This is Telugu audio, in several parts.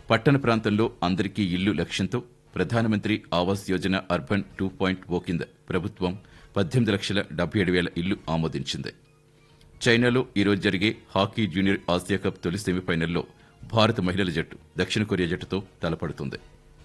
పట్టణ ప్రాంతంలో అందరికీ ఇల్లు లక్ష్యంతో ప్రధానమంత్రి ఆవాస్ యోజన అర్బన్ టూ పాయింట్ ఓ కింద ప్రభుత్వం పద్దెనిమిది లక్షల డెబ్బై ఏడు వేల ఇల్లు ఆమోదించింది చైనాలో ఈరోజు జరిగే హాకీ జూనియర్ ఆసియా కప్ తొలి సెమీఫైనల్లో భారత మహిళల జట్టు దక్షిణ కొరియా జట్టుతో తలపడుతుంది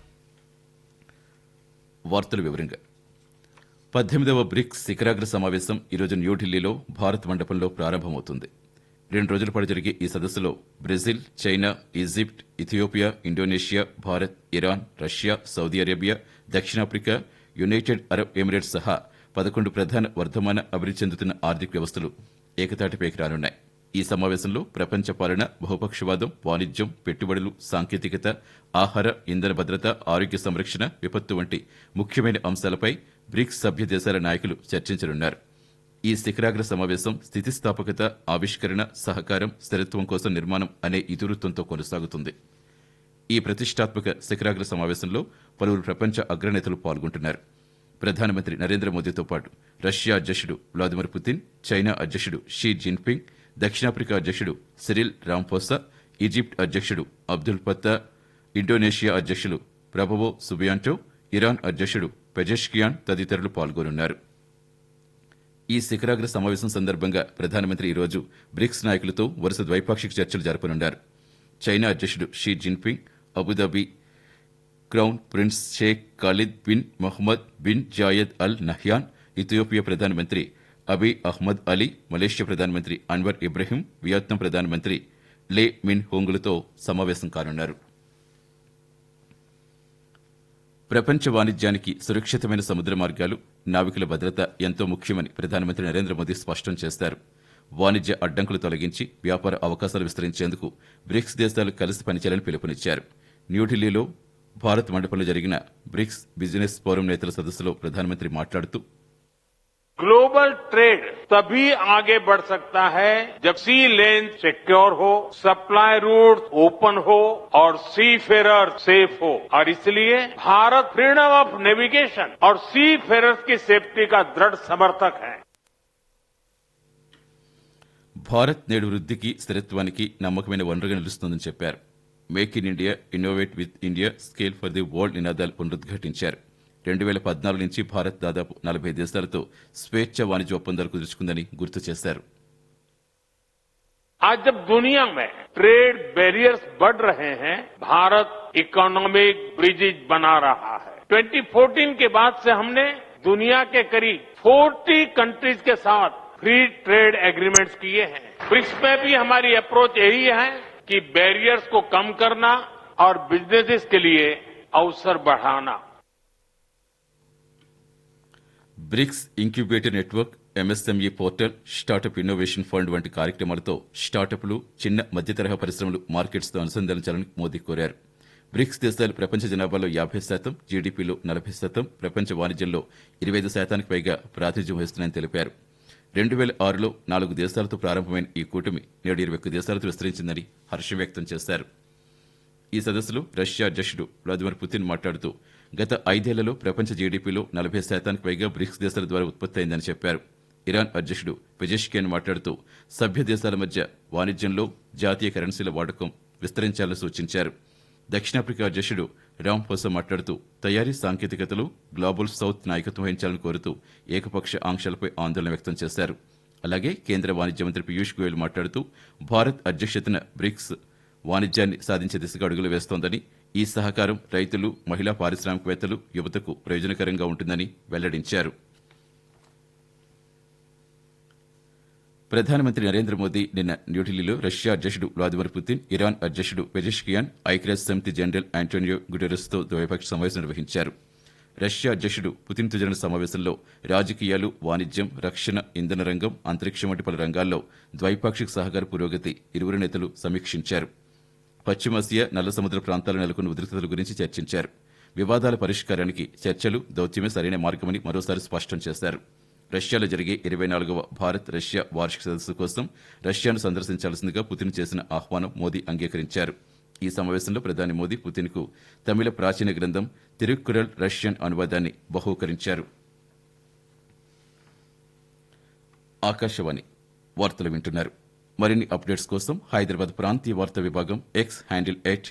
వార్తల వివరంగా పద్దెనిమిదవ బ్రిక్స్ శిఖరాగ్ర సమావేశం ఈరోజు న్యూఢిల్లీలో భారత్ మండపంలో ప్రారంభమవుతుంది రెండు రోజుల పాటు జరిగే ఈ సదస్సులో Brazil China Egypt Ethiopia Indonesia Bharat Iran Russia Saudi Arabia దక్షిణాఫ్రికా యునైటెడ్ అరబ్ ఎమిరేట్స్ సహా పదకొండు ప్రధాన వర్ధమాన అభివృద్ధి చెందుతున్న ఆర్థిక వ్యవస్థలు ఏకతాటిపైకి రానున్నాయి ఈ సమావేశంలో ప్రపంచ పాలన బహుపక్షవాదం వాణిజ్యం పెట్టుబడులు సాంకేతికత ఆహార ఇంధన భద్రత ఆరోగ్య సంరక్షణ విపత్తు వంటి ముఖ్యమైన అంశాలపై బ్రిక్స్ సభ్య దేశాల నాయకులు చర్చించనున్నారు ఈ శిఖరాగ్ర సమావేశం స్థితిస్థాపకత ఆవిష్కరణ సహకారం స్థిరత్వం కోసం నిర్మాణం అనే ఇతివృత్తంతో కొనసాగుతుంది ఈ ప్రతిష్టాత్మక శిఖరాగ్ర సమావేశంలో పలువురు ప్రపంచ అగ్రనేతలు పాల్గొంటున్నారు ప్రధానమంత్రి నరేంద్ర మోదీతో పాటు రష్యా అధ్యక్షుడు వ్లాదిమిర్ పుతిన్ చైనా అధ్యక్షుడు షీ జిన్పింగ్ దక్షిణాఫ్రికా అధ్యక్షుడు సిరిల్ రాంఫోసా ఈజిప్ట్ అధ్యక్షుడు అబ్దుల్ పత్తా ఇండోనేషియా అధ్యక్షులు ప్రభవో సుబియాంటో ఇరాన్ అధ్యక్షుడు పెజెష్కియాన్ తదితరులు పాల్గొనున్నారు ఈ శిఖరాగ్ర సమావేశం సందర్భంగా ప్రధానమంత్రి ఈరోజు బ్రిక్స్ నాయకులతో వరుస ద్వైపాక్షిక చర్చలు జరపనున్నారు చైనా అధ్యక్షుడు Xi Jinping Abu Dhabi crown prince Sheikh Khalid bin Mohammed bin Zayed Al Nahyan Ethiopia ప్రధానమంత్రి అబీ అహ్మద్ అలీ మలేషియా ప్రధానమంత్రి అన్వర్ ఇబ్రహీం వియత్నాం ప్రధానమంత్రి లే మిన్ హోంగులతో సమావేశం కానున్నారు ప్రపంచ వాణిజ్యానికి సురక్షితమైన సముద్ర మార్గాలు నావికుల భద్రత ఎంతో ముఖ్యమని ప్రధానమంత్రి నరేంద్ర మోదీ స్పష్టం చేశారు వాణిజ్య అడ్డంకులు తొలగించి వ్యాపార అవకాశాలు విస్తరించేందుకు బ్రిక్స్ దేశాలు కలిసి పనిచేయాలని పిలుపునిచ్చారు న్యూఢిల్లీలో భారత్ మండపంలో జరిగిన బ్రిక్స్ బిజినెస్ ఫోరం నేతల సదస్సులో ప్రధానమంత్రి మాట్లాడుతూ ग्लोबल ट्रेड तभी आगे बढ़ सकता है जब सी लेन सिक्योर हो सप्लाई रूट ओपन हो और सी फेरर सेफ हो और इसलिए भारत फ्रीडम ऑफ नेविगेशन और सी फेरर्स की सेफ्टी का दृढ़ समर्थक है భారత్ నేడు వృద్ధికి స్థిరత్వానికి నమ్మకమైన వనరుగా నిలుస్తుందని చెప్పారు make in India innovate with India scale for the world నినాదాలు పునరుద్ఘాటించారు రెండు వేల పద్నాలుగు నుంచి భారత్ దాదాపు నలభై దేశాలతో స్వేచ్ఛ వాణిజ్య ఒప్పందాలు కుదుర్చుకుందని గుర్తు చేశారు आज जब दुनिया में ट्रेड बैरियर्स बढ़ रहे हैं भारत इकोनॉमिक ब्रिजेज बना रहा है 2014 के बाद से हमने दुनिया के करीब 40 कंट्रीज के साथ फ्री ट्रेड एग्रीमेंट्स किए हैं ब्रिक्स में भी हमारी अप्रोच यही है कि बैरियर्स को कम करना और बिजनेसेस के लिए अवसर बढ़ाना BRICS incubator network MSME portal startup innovation fund వంటి కార్యక్రమాలతో స్టార్టప్లు చిన్న మధ్యతరహా పరిశ్రమలు మార్కెట్స్తో అనుసంధానించాలని మోదీ కోరారు బ్రిక్స్ దేశాలు ప్రపంచ జనాభాలో యాభై శాతం జీడీపీలో నలభై శాతం ప్రపంచ వాణిజ్యంలో ఇరవై ఐదు శాతానికి పైగా ప్రాతినిధ్యం వహిస్తున్నాయని తెలిపారు రెండు వేల ఆరులో నాలుగు దేశాలతో ప్రారంభమైన ఈ కూటమి నేడు ఇరవై ఒక్క దేశాలతో విస్తరించిందని హర్షం వ్యక్తం చేశారు ఈ సదస్సులో రష్యా అధ్యక్షుడు వ్లాదిమిర్ పుతిన్ మాట్లాడుతూ గత ఐదేళ్లలో ప్రపంచ జీడీపీలో నలభై శాతానికి పైగా బ్రిక్స్ దేశాల ద్వారా ఉత్పత్తి అయిందని చెప్పారు ఇరాన్ అధ్యక్షుడు పెజెష్కియాన్ మాట్లాడుతూ సభ్య దేశాల మధ్య వాణిజ్యంలో జాతీయ కరెన్సీల వాడకం విస్తరించాలని సూచించారు దక్షిణాఫ్రికా అధ్యక్షుడు రామ్ ఫోసా మాట్లాడుతూ తయారీ సాంకేతికతలో గ్లోబల్ సౌత్ నాయకత్వం వహించాలని కోరుతూ ఏకపక్ష ఆంక్షలపై ఆందోళన వ్యక్తం చేశారు అలాగే కేంద్ర వాణిజ్య మంత్రి పీయూష్ గోయల్ మాట్లాడుతూ భారత్ అధ్యక్షతన బ్రిక్స్ వాణిజ్యాన్ని సాధించే దిశగా అడుగులు వేస్తోందని ఈ సహకారం రైతులు మహిళా పారిశ్రామికవేత్తలు యువతకు ప్రయోజనకరంగా ఉంటుందని వెల్లడించారు ప్రధానమంత్రి నరేంద్ర మోదీ నిన్న న్యూఢిల్లీలో రష్యా అధ్యక్షుడు వ్లాదిమిర్ పుతిన్ ఇరాన్ అధ్యక్షుడు పెజెష్కియాన్ ఐక్యరాజ్య సమితి జనరల్ ఆంటోనియో గుటెరస్తో ద్వైపాక్షిక సమావేశం నిర్వహించారు రష్యా అధ్యక్షుడు పుతిన్తో జరిగిన సమావేశంలో రాజకీయాలు వాణిజ్యం రక్షణ ఇంధన రంగం అంతరిక్షం వంటి పలు రంగాల్లో ద్వైపాక్షిక సహకార పురోగతి ఇరువురు నేతలు సమీక్షించారు పశ్చిమాసియా నల్ల సముద్ర ప్రాంతాల్లో నెలకొన్న ఉద్రిక్తతల గురించి చర్చించారు వివాదాల పరిష్కారానికి చర్చలు దౌత్యమే సరైన మార్గమని మరోసారి స్పష్టం చేశారు రష్యాలో జరిగే ఇరవై నాలుగవ భారత్ రష్యా వార్షిక సదస్సు కోసం రష్యాను సందర్శించాల్సిందిగా పుతిన్ చేసిన ఆహ్వానం మోదీ అంగీకరించారు ఈ సమావేశంలో ప్రధాని మోదీ పుతిన్కు తమిళ ప్రాచీన గ్రంథం తిరుక్కురల్ రష్యన్ అనువాదాన్ని బహూకరించారు ఆకాశవాణి వార్తలు వింటున్నారు మరిన్ని అప్డేట్స్ కోసం హైదరాబాద్ ప్రాంతీయ వార్తా విభాగం ఎక్స్ హ్యాండిల్ ఎట్